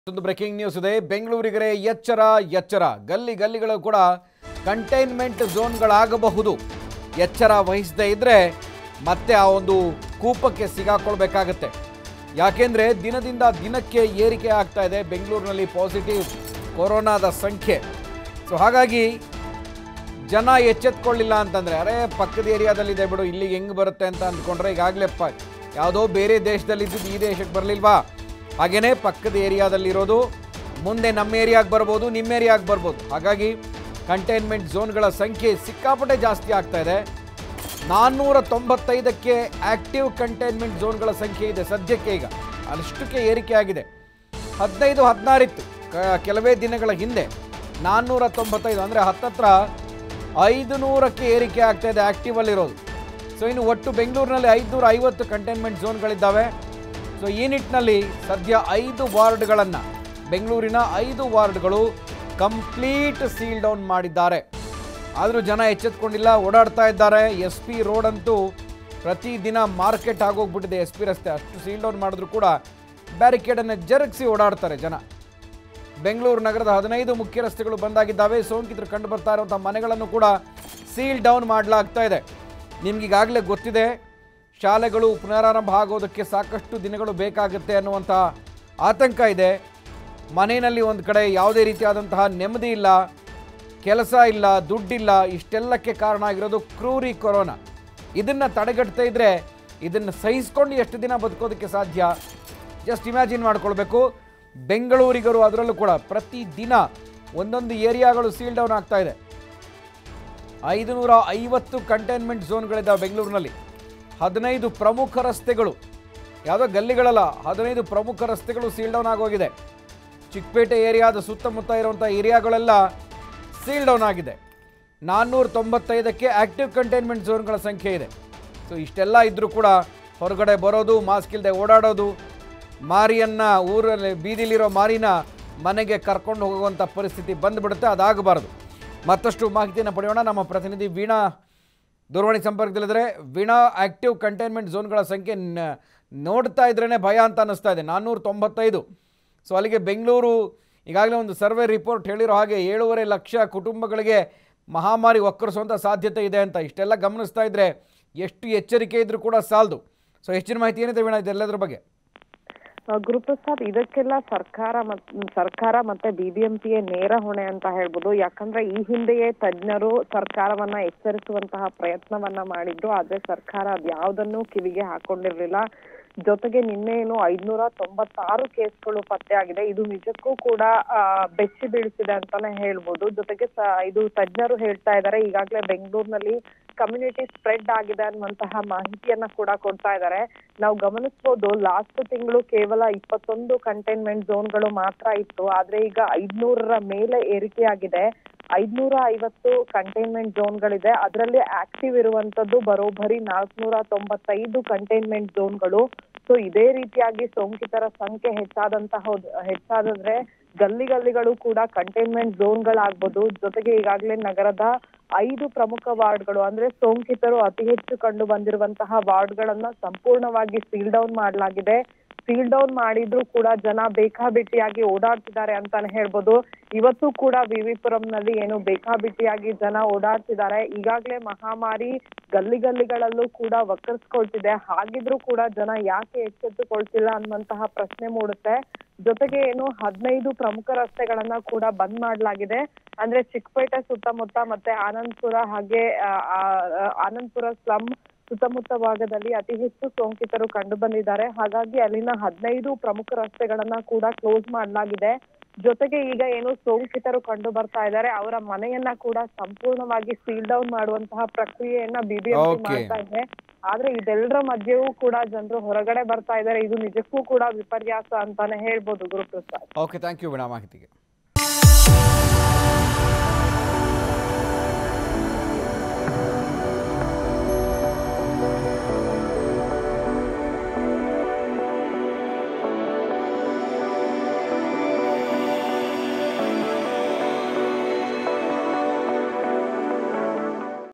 ಒಂದು breaking news ಇದೆ ಬೆಂಗಳೂರಿಗರೆ ಎಚ್ಚರ ಎಚ್ಚರ ಗಲ್ಲಿ ಗಲ್ಲಿಗಳು ಕೂಡ ಕಂಟೈನ್ಮೆಂಟ್ ಝೋನ್ಗಳಾಗಬಹುದು ಎಚ್ಚರ ವಹಿಸದೇ ಇದ್ರೆ ಮತ್ತೆ ಆ ಒಂದು ಕೂಪಕ್ಕೆ ಸಿಗಾಕೊಳ್ಬೇಕಾಗತ್ತೆ ಯಾಕೆಂದ್ರೆ ದಿನದಿಂದ ದಿನಕ್ಕೆ ಏರಿಕೆ ಆಗ್ತಾ ಇದೆ ಬೆಂಗಳೂರಿನಲ್ಲಿ ಪಾಸಿಟಿವ್ ಕೊರೋನಾದ ಸಂಖ್ಯೆ ಸೊ ಹಾಗಾಗಿ ಜನ ಎಚ್ಚೆತ್ಕೊಳ್ಳಿಲ್ಲ ಅಂತಂದ್ರೆ ಅರೆ ಪಕ್ಕದ ಏರಿಯಾದಲ್ಲಿದೆ ಬಿಡು ಇಲ್ಲಿಗೆ ಹೆಂಗೆ ಬರುತ್ತೆ ಅಂತ ಅಂದ್ಕೊಂಡ್ರೆ ಈಗಾಗಲೇ ಪ ಯಾವುದೋ ಬೇರೆ ದೇಶದಲ್ಲಿ ಇದ್ದಿದ್ದು ಈ ದೇಶಕ್ಕೆ ಬರಲಿಲ್ವಾ ಹಾಗೇನೇ ಪಕ್ಕದ ಏರಿಯಾದಲ್ಲಿರೋದು ಮುಂದೆ ನಮ್ಮ ಏರಿಯಾಗೆ ಬರ್ಬೋದು ನಿಮ್ಮ ಏರಿಯಾಗೆ ಬರ್ಬೋದು ಹಾಗಾಗಿ ಕಂಟೈನ್ಮೆಂಟ್ ಝೋನ್ಗಳ ಸಂಖ್ಯೆ ಸಿಕ್ಕಾಪಟ್ಟೆ ಜಾಸ್ತಿ ಆಗ್ತಾ ಇದೆ ನಾನ್ನೂರ ತೊಂಬತ್ತೈದಕ್ಕೆ ಆಕ್ಟಿವ್ ಕಂಟೈನ್ಮೆಂಟ್ ಝೋನ್ಗಳ ಸಂಖ್ಯೆ ಇದೆ ಸದ್ಯಕ್ಕೆ ಈಗ ಅಷ್ಟಕ್ಕೆ ಏರಿಕೆ ಆಗಿದೆ ಹದಿನೈದು ಹದಿನಾರಿತ್ತು ಕ- ಕೆಲವೇ ದಿನಗಳ ಹಿಂದೆ ನಾನ್ನೂರ ತೊಂಬತ್ತೈದು ಅಂದರೆ ಹತ್ತತ್ರ ಐದು ನೂರಕ್ಕೆ ಏರಿಕೆ ಆಗ್ತಾ ಇದೆ ಆಕ್ಟಿವ್ ಅಲ್ಲಿರೋದು ಸೊ ಇನ್ನು ಒಟ್ಟು ಬೆಂಗಳೂರಿನಲ್ಲಿ ಐದುನೂರ ಐವತ್ತು ಕಂಟೈನ್ಮೆಂಟ್ ಝೋನ್ಗಳಿದ್ದಾವೆ ಸೊ ಈ ನಿಟ್ಟಿನಲ್ಲಿ ಸದ್ಯ ಐದು ವಾರ್ಡ್ಗಳನ್ನು ಬೆಂಗಳೂರಿನ ಐದು ವಾರ್ಡ್ಗಳು ಕಂಪ್ಲೀಟ್ ಸೀಲ್ ಡೌನ್ ಮಾಡಿದ್ದಾರೆ ಆದರೂ ಜನ ಎಚ್ಚೆತ್ಕೊಂಡಿಲ್ಲ ಓಡಾಡ್ತಾ ಇದ್ದಾರೆ ಎಸ್ ಪಿ ರೋಡ್ ಅಂತೂ ಪ್ರತಿದಿನ ಮಾರ್ಕೆಟ್ ಆಗೋಗ್ಬಿಟ್ಟಿದೆ ಎಸ್ ಪಿ ರಸ್ತೆ ಅಷ್ಟು ಸೀಲ್ ಡೌನ್ ಮಾಡಿದ್ರು ಕೂಡ ಬ್ಯಾರಿಕೇಡನ್ನು ಜರುಗಿಸಿ ಓಡಾಡ್ತಾರೆ ಜನ ಬೆಂಗಳೂರು ನಗರದ ಹದಿನೈದು ಮುಖ್ಯ ರಸ್ತೆಗಳು ಬಂದಾಗಿದ್ದಾವೆ ಸೋಂಕಿತರು ಕಂಡು ಬರ್ತಾ ಇರುವಂಥ ಮನೆಗಳನ್ನು ಕೂಡ ಸೀಲ್ ಡೌನ್ ಮಾಡಲಾಗ್ತಾ ಇದೆ ನಿಮ್ಗೀಗಾಗಲೇ ಗೊತ್ತಿದೆ ಶಾಲೆಗಳು ಪುನರಾರಂಭ ಆಗೋದಕ್ಕೆ ಸಾಕಷ್ಟು ದಿನಗಳು ಬೇಕಾಗುತ್ತೆ ಅನ್ನುವಂಥ ಆತಂಕ ಇದೆ ಮನೆಯಲ್ಲಿ ಒಂದು ಕಡೆ ಯಾವುದೇ ರೀತಿಯಾದಂತಹ ನೆಮ್ಮದಿ ಇಲ್ಲ ಕೆಲಸ ಇಲ್ಲ ದುಡ್ಡಿಲ್ಲ ಇಷ್ಟೆಲ್ಲಕ್ಕೆ ಕಾರಣ ಆಗಿರೋದು ಕ್ರೂರಿ ಕೊರೋನಾ ಇದನ್ನು ತಡೆಗಟ್ತಾ ಇದ್ರೆ ಇದನ್ನು ಸಹಿಸ್ಕೊಂಡು ಎಷ್ಟು ದಿನ ಬದುಕೋದಕ್ಕೆ ಸಾಧ್ಯ ಜಸ್ಟ್ ಇಮ್ಯಾಜಿನ್ ಮಾಡ್ಕೊಳ್ಬೇಕು ಬೆಂಗಳೂರಿಗರು ಅದರಲ್ಲೂ ಕೂಡ ಪ್ರತಿ ದಿನ ಒಂದೊಂದು ಏರಿಯಾಗಳು ಸೀಲ್ ಡೌನ್ ಆಗ್ತಾ ಇದೆ ಐದುನೂರ ಐವತ್ತು ಕಂಟೈನ್ಮೆಂಟ್ ಝೋನ್ಗಳಿದ್ದಾವೆ ಬೆಂಗಳೂರಿನಲ್ಲಿ ಹದಿನೈದು ಪ್ರಮುಖ ರಸ್ತೆಗಳು ಯಾವುದೋ ಗಲ್ಲಿಗಳಲ್ಲ ಹದಿನೈದು ಪ್ರಮುಖ ರಸ್ತೆಗಳು ಸೀಲ್ ಡೌನ್ ಆಗೋಗಿದೆ ಚಿಕ್ಕಪೇಟೆ ಏರಿಯಾದ ಸುತ್ತಮುತ್ತ ಇರುವಂಥ ಏರಿಯಾಗಳೆಲ್ಲ ಸೀಲ್ ಡೌನ್ ಆಗಿದೆ ನಾನ್ನೂರ ತೊಂಬತ್ತೈದಕ್ಕೆ ಆಕ್ಟಿವ್ ಕಂಟೈನ್ಮೆಂಟ್ ಝೋನ್ಗಳ ಸಂಖ್ಯೆ ಇದೆ ಸೊ ಇಷ್ಟೆಲ್ಲ ಇದ್ದರೂ ಕೂಡ ಹೊರಗಡೆ ಬರೋದು ಮಾಸ್ಕ್ ಇಲ್ಲದೆ ಓಡಾಡೋದು ಮಾರಿಯನ್ನು ಊರಲ್ಲಿ ಬೀದಿಲಿರೋ ಮಾರಿನ ಮನೆಗೆ ಕರ್ಕೊಂಡು ಹೋಗುವಂಥ ಪರಿಸ್ಥಿತಿ ಬಂದುಬಿಡುತ್ತೆ ಅದಾಗಬಾರ್ದು ಮತ್ತಷ್ಟು ಮಾಹಿತಿಯನ್ನು ಪಡೆಯೋಣ ನಮ್ಮ ಪ್ರತಿನಿಧಿ ವೀಣಾ ದೂರವಾಣಿ ಸಂಪರ್ಕದಲ್ಲಿದ್ದರೆ ವೀಣಾ ಆಕ್ಟಿವ್ ಕಂಟೈನ್ಮೆಂಟ್ ಝೋನ್ಗಳ ಸಂಖ್ಯೆ ನ- ನೋಡ್ತಾ ಇದ್ರೇ ಭಯ ಅಂತ ಅನ್ನಿಸ್ತಾ ಇದೆ ನಾನ್ನೂರ ತೊಂಬತ್ತೈದು ಸೊ ಅಲ್ಲಿಗೆ ಬೆಂಗಳೂರು ಈಗಾಗಲೇ ಒಂದು ಸರ್ವೆ ರಿಪೋರ್ಟ್ ಹೇಳಿರೋ ಹಾಗೆ ಏಳೂವರೆ ಲಕ್ಷ ಕುಟುಂಬಗಳಿಗೆ ಮಹಾಮಾರಿ ಒಕ್ಕರಿಸುವಂಥ ಸಾಧ್ಯತೆ ಇದೆ ಅಂತ ಇಷ್ಟೆಲ್ಲ ಗಮನಿಸ್ತಾ ಇದ್ದರೆ ಎಷ್ಟು ಎಚ್ಚರಿಕೆ ಇದ್ರೂ ಕೂಡ ಸಾಲದು ಸೊ ಹೆಚ್ಚಿನ ಮಾಹಿತಿ ಏನಿದೆ ವೀಣಾ ಇದೆಲ್ಲದ್ರ ಬಗ್ಗೆ ಆ, ಗುರುಪ್ರಸಾದ್ ಇದಕ್ಕೆಲ್ಲ ಸರ್ಕಾರ ಮತ್ ಸರ್ಕಾರ ಮತ್ತೆ ಬಿಬಿಎಂಪಿಯೇ ನೇರ ಹೊಣೆ ಅಂತ ಹೇಳ್ಬೋದು ಯಾಕಂದ್ರೆ ಈ ಹಿಂದೆಯೇ ತಜ್ಞರು ಸರ್ಕಾರವನ್ನ ಎಚ್ಚರಿಸುವಂತಹ ಪ್ರಯತ್ನವನ್ನ ಮಾಡಿದ್ರು ಆದ್ರೆ ಸರ್ಕಾರ ಅದ್ಯಾವುದನ್ನು ಕಿವಿಗೆ ಹಾಕೊಂಡಿರ್ಲಿಲ್ಲ ಜೊತೆಗೆ ನಿನ್ನೆ ಏನು ಐದ್ನೂರ ತೊಂಬತ್ತಾರು ಕೇಸ್ಗಳು ಪತ್ತೆ ಆಗಿದೆ ಇದು ನಿಜಕ್ಕೂ ಕೂಡ ಆ, ಬೆಚ್ಚಿ ಬೀಳಿಸಿದೆ ಅಂತಾನೆ ಹೇಳ್ಬೋದು ಜೊತೆಗೆ ಸ- ಇದು ತಜ್ಞರು ಹೇಳ್ತಾ ಇದ್ದಾರೆ ಈಗಾಗಲೇ ಬೆಂಗಳೂರಿನಲ್ಲಿ ಕಮ್ಯುನಿಟಿ ಸ್ಪ್ರೆಡ್ ಆಗಿದೆ ಅನ್ನುವಂತಹ ಮಾಹಿತಿಯನ್ನ ಕೂಡ ಕೊಡ್ತಾ ಇದ್ದಾರೆ ನಾವು ಗಮನಿಸಬಹುದು ಲಾಸ್ಟ್ ತಿಂಗಳು ಕೇವಲ ಇಪ್ಪತ್ತೊಂದು ಕಂಟೈನ್ಮೆಂಟ್ ಝೋನ್ಗಳು ಮಾತ್ರ ಇತ್ತು ಆದ್ರೆ ಈಗ ಐದ್ನೂರರ ಮೇಲೆ ಏರಿಕೆಯಾಗಿದೆ ಐದ್ನೂರ ಐವತ್ತು ಕಂಟೈನ್ಮೆಂಟ್ ಝೋನ್ಗಳಿದೆ ಅದರಲ್ಲಿ ಆಕ್ಟಿವ್ ಇರುವಂತದ್ದು ಬರೋಬ್ಬರಿ ನಾಲ್ಕುನೂರ ತೊಂಬತ್ತೈದು ಕಂಟೈನ್ಮೆಂಟ್ ಝೋನ್ಗಳು ಸೊ ಇದೇ ರೀತಿಯಾಗಿ ಸೋಂಕಿತರ ಸಂಖ್ಯೆ ಹೆಚ್ಚಾದಂತಹ ಹೆಚ್ಚಾದ್ರೆ ಗಲ್ಲಿ ಗಲ್ಲಿಗಳು ಕೂಡ ಕಂಟೈನ್ಮೆಂಟ್ ಝೋನ್ಗಳಾಗ್ಬೋದು ಜೊತೆಗೆ ಈಗಾಗಲೇ ನಗರದ ಐದು ಪ್ರಮುಖ ವಾರ್ಡ್ಗಳು ಅಂದ್ರೆ ಸೋಂಕಿತರು ಅತಿ ಹೆಚ್ಚು ಕಂಡು ಬಂದಿರುವಂತಹ ವಾರ್ಡ್ಗಳನ್ನ ಸಂಪೂರ್ಣವಾಗಿ ಸೀಲ್ ಡೌನ್ ಮಾಡಲಾಗಿದೆ ಸೀಲ್ ಡೌನ್ ಮಾಡಿದ್ರು ಕೂಡ ಜನ ಬೇಕಾಬಿಟ್ಟಿಯಾಗಿ ಓಡಾಡ್ತಿದ್ದಾರೆ ಅಂತಾನೆ ಹೇಳ್ಬೋದು ಇವತ್ತು ಕೂಡ ವಿವಿಪುರಂನಲ್ಲಿ ಏನು ಬೇಕಾಬಿಟ್ಟಿಯಾಗಿ ಜನ ಓಡಾಡ್ತಿದ್ದಾರೆ ಈಗಾಗಲೇ ಮಹಾಮಾರಿ ಗಲ್ಲಿ ಗಲ್ಲಿಗಳಲ್ಲೂ ಕೂಡ ವಕ್ಕರ್ಸ್ಕೊಳ್ತಿದೆ ಹಾಗಿದ್ರೂ ಕೂಡ ಜನ ಯಾಕೆ ಎಚ್ಚೆತ್ತುಕೊಳ್ತಿಲ್ಲ ಅನ್ನುವಂತಹ ಪ್ರಶ್ನೆ ಮೂಡುತ್ತೆ ಜೊತೆಗೆ ಏನು ಹದಿನೈದು ಪ್ರಮುಖ ರಸ್ತೆಗಳನ್ನ ಕೂಡ ಬಂದ್ ಮಾಡಲಾಗಿದೆ ಅಂದ್ರೆ ಚಿಕ್ಕಪೇಟೆ ಸುತ್ತಮುತ್ತ ಮತ್ತೆ ಆನಂದ್ಪುರ ಹಾಗೆ ಆ, ಆ, ಆ, ಆನಂದ್ಪುರ ಸ್ಲಮ್ ಸುತ್ತಮುತ್ತ ಭಾಗದಲ್ಲಿ ಅತಿ ಹೆಚ್ಚು ಸೋಂಕಿತರು ಕಂಡು ಬಂದಿದ್ದಾರೆ ಹಾಗಾಗಿ ಅಲ್ಲಿನ ಹದಿನೈದು ಪ್ರಮುಖ ರಸ್ತೆಗಳನ್ನ ಕೂಡ ಕ್ಲೋಸ್ ಮಾಡಲಾಗಿದೆ ಜೊತೆಗೆ ಈಗ ಏನು ಸೋಂಕಿತರು ಕಂಡು ಬರ್ತಾ ಇದ್ದಾರೆ ಅವರ ಮನೆಯನ್ನ ಕೂಡ ಸಂಪೂರ್ಣವಾಗಿ ಸೀಲ್ ಡೌನ್ ಮಾಡುವಂತಹ ಪ್ರಕ್ರಿಯೆಯನ್ನ ಬಿಬಿಎಂಪಿ Okay. ಮಾಡ್ತಾ ಇದೆ ಆದ್ರೆ ಇದೆಲ್ಲರ ಮಧ್ಯೆಯೂ ಕೂಡ ಜನರು ಹೊರಗಡೆ ಬರ್ತಾ ಇದ್ದಾರೆ ಇದು ನಿಜಕ್ಕೂ ಕೂಡ ವಿಪರ್ಯಾಸ ಅಂತಾನೆ ಹೇಳ್ಬೋದು Guruprasad okay thank you Veena ಮಾಹಿತಿಗೆ